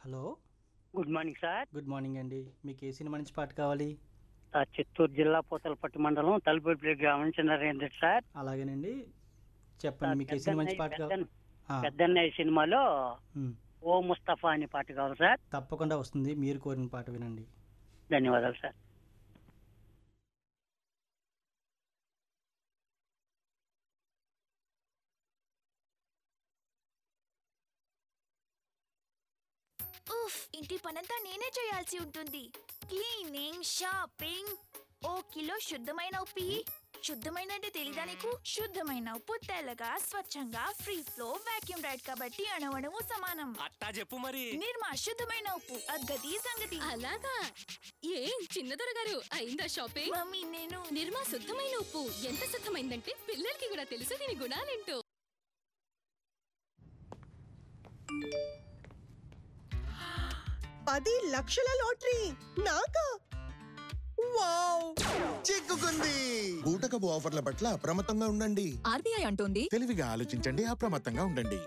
Hello good morning sir good morning అండి మీకు ఏ cinema నుంచి పాట కావాలి ఆ చిత్తూరు జిల్లా పూతలపట్టు మండలం తలుపుపల్లి గ్రామం చిన్నారెడ్డి సార్ అలాగేనండి చెప్పండి మీకు ఏ సినిమా నుంచి పాట కావాలి పెద్దన్న- ఆ, పెద్దన్నయ్య సినిమాలో ఉమ్, ఓ ముస్తఫా అనే పాట కావాలి సార్ తప్పకుండా వస్తుంది మీరు కోరిన పాట వినండి ధన్యవాదాలు సార్ ఉఫ్ ఇంటి పనంతా నేనే చేయాల్సి ఉంటుంది క్లీనింగ్ షాపింగ్ ఓ కిలో శుద్ధమైన ఉప్పు ఇయ్యి. శుద్ధమైన అంటే తెలీదా నీకు శుద్ధమైన ఉప్పు తెల్లగా స్వచ్ఛంగా ఫ్రీ ఫ్లో వాక్యూమ్ రైడ్ కాబట్టి అణవణము సమానం అట్టా చెప్పు మరి నిర్మా శుద్ధమైన ఉప్పు అగ్గది సంగతి అలాగా ఏం చిన్నదొర గారు అయిందా షాపింగ్ మమ్మీ నేను నిర్మా శుద్ధమైన ఉప్పు ఎంత శుద్ధమైందంటే పిల్లలకి కూడా తెలుసు దీని గుణాలేంటో పది లక్షల లాటరీ నాకా వావ్ చిక్కుకుంది బూటకపు ఆఫర్ల పట్ల అప్రమత్తంగా ఉండండి ఆర్బీఐ అంటోంది తెలివిగా ఆలోచించండి అప్రమత్తంగా ఉండండి